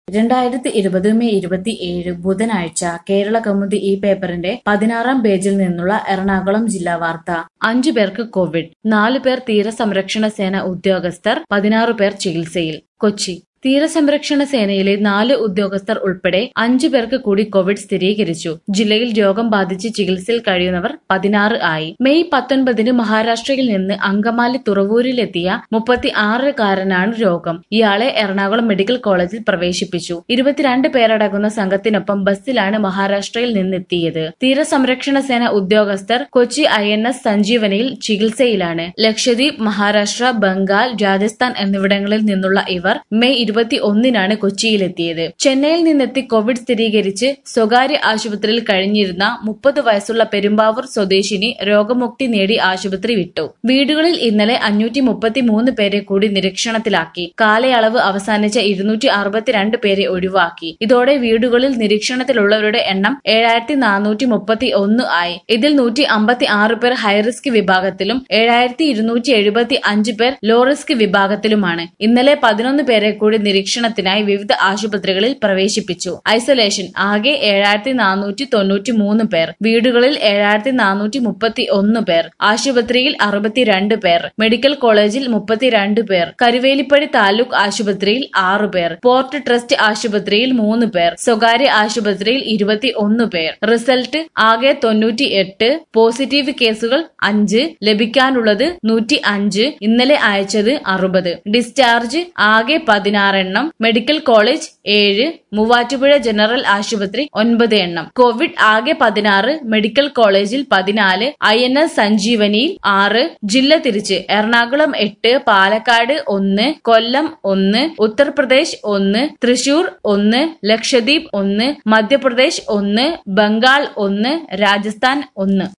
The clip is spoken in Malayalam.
രണ്ടായിരത്തി ഇരുപത് മെയ് ഇരുപത്തി ഏഴ് ബുധനാഴ്ച കേരള കൗമുദി ഈ പേപ്പറിന്റെ പതിനാറാം പേജിൽ നിന്നുള്ള എറണാകുളം ജില്ലാ വാർത്ത അഞ്ചു പേർക്ക് കോവിഡ് നാലു പേർ തീരസംരക്ഷണ സേന ഉദ്യോഗസ്ഥർ പതിനാറ് പേർ ചികിത്സയിൽ കൊച്ചി തീരസംരക്ഷണ സേനയിലെ നാല് ഉദ്യോഗസ്ഥർ ഉൾപ്പെടെ അഞ്ചു പേർക്ക് കൂടി കോവിഡ് സ്ഥിരീകരിച്ചു ജില്ലയിൽ രോഗം ബാധിച്ച് ചികിത്സയിൽ കഴിയുന്നവർ പതിനാറ് ആയി മെയ് പത്തൊൻപതിന് മഹാരാഷ്ട്രയിൽ നിന്ന് അങ്കമാലി തുറവൂരിലെത്തിയ മുപ്പത്തി ആറുകാരനാണ് രോഗം ഇയാളെ എറണാകുളം മെഡിക്കൽ കോളേജിൽ പ്രവേശിപ്പിച്ചു ഇരുപത്തിരണ്ട് പേരടങ്ങുന്ന സംഘത്തിനൊപ്പം ബസ്സിലാണ് മഹാരാഷ്ട്രയിൽ നിന്നെത്തിയത് തീരസംരക്ഷണ സേന ഉദ്യോഗസ്ഥർ കൊച്ചി ഐ എൻ എസ് സഞ്ജീവനിയിൽ ചികിത്സയിലാണ് ലക്ഷദ്വീപ് മഹാരാഷ്ട്ര ബംഗാൾ രാജസ്ഥാൻ എന്നിവിടങ്ങളിൽ നിന്നുള്ള ഇവർ മെയ് ഇരുപത്തി ഒന്നിനാണ് കൊച്ചിയിലെത്തിയത് ചെന്നൈയിൽ നിന്നെത്തി കോവിഡ് സ്ഥിരീകരിച്ച് സ്വകാര്യ ആശുപത്രിയിൽ കഴിഞ്ഞിരുന്ന മുപ്പത് വയസ്സുള്ള പെരുമ്പാവൂർ സ്വദേശിനി രോഗമുക്തി നേടി ആശുപത്രി വിട്ടു വീടുകളിൽ ഇന്നലെ അഞ്ഞൂറ്റി മുപ്പത്തി മൂന്ന് പേരെ കൂടി നിരീക്ഷണത്തിലാക്കി കാലയളവ് അവസാനിച്ച ഇരുന്നൂറ്റി അറുപത്തിരണ്ട് പേരെ ഒഴിവാക്കി ഇതോടെ വീടുകളിൽ നിരീക്ഷണത്തിലുള്ളവരുടെ എണ്ണം ഏഴായിരത്തി നാനൂറ്റി മുപ്പത്തി ഒന്ന് ആയി ഇതിൽ നൂറ്റി അമ്പത്തി ആറ് പേർ ഹൈറിസ്ക് വിഭാഗത്തിലും ഏഴായിരത്തി ഇരുന്നൂറ്റി എഴുപത്തി അഞ്ച് പേർ ലോ റിസ്ക് വിഭാഗത്തിലുമാണ് ഇന്നലെ പതിനൊന്ന് പേരെ കൂടി നിരീക്ഷണത്തിനായി വിവിധ ആശുപത്രികളിൽ പ്രവേശിപ്പിച്ചു ഐസൊലേഷൻ ആകെ ഏഴായിരത്തി നാനൂറ്റി തൊണ്ണൂറ്റി മൂന്ന് പേർ വീടുകളിൽ ഏഴായിരത്തി നാനൂറ്റി മുപ്പത്തി ഒന്ന് പേർ ആശുപത്രിയിൽ അറുപത്തിരണ്ട് പേർ മെഡിക്കൽ കോളേജിൽ മുപ്പത്തിരണ്ട് പേർ കരുവേലിപ്പടി താലൂക്ക് ആശുപത്രിയിൽ ആറ് പേർ പോർട്ട് ട്രസ്റ്റ് ആശുപത്രിയിൽ മൂന്ന് പേർ സ്വകാര്യ ആശുപത്രിയിൽ ഇരുപത്തി ഒന്ന് പേർ റിസൾട്ട് ആകെ തൊണ്ണൂറ്റി എട്ട് പോസിറ്റീവ് കേസുകൾ അഞ്ച് ലഭിക്കാനുള്ളത് നൂറ്റി അഞ്ച് ഇന്നലെ അയച്ചത് അറുപത് ഡിസ്ചാർജ് ആകെ പതിനാറെണ്ണം മെഡിക്കൽ കോളേജ് ഏഴ് മൂവാറ്റുപുഴ ജനറൽ ആശുപത്രി ഒൻപത് എണ്ണം കോവിഡ് ആകെ പതിനാറ് മെഡിക്കൽ കോളേജിൽ പതിനാല് ഐ എൻ എസ് സഞ്ജീവനിയിൽ ആറ് ജില്ല തിരിച്ച് എറണാകുളം എട്ട് പാലക്കാട് ഒന്ന് കൊല്ലം ഒന്ന് ഉത്തർപ്രദേശ് ഒന്ന് തൃശൂർ ഒന്ന് ലക്ഷദ്വീപ് ഒന്ന് മധ്യപ്രദേശ് ഒന്ന് ബംഗാൾ ഒന്ന് രാജസ്ഥാൻ ഒന്ന്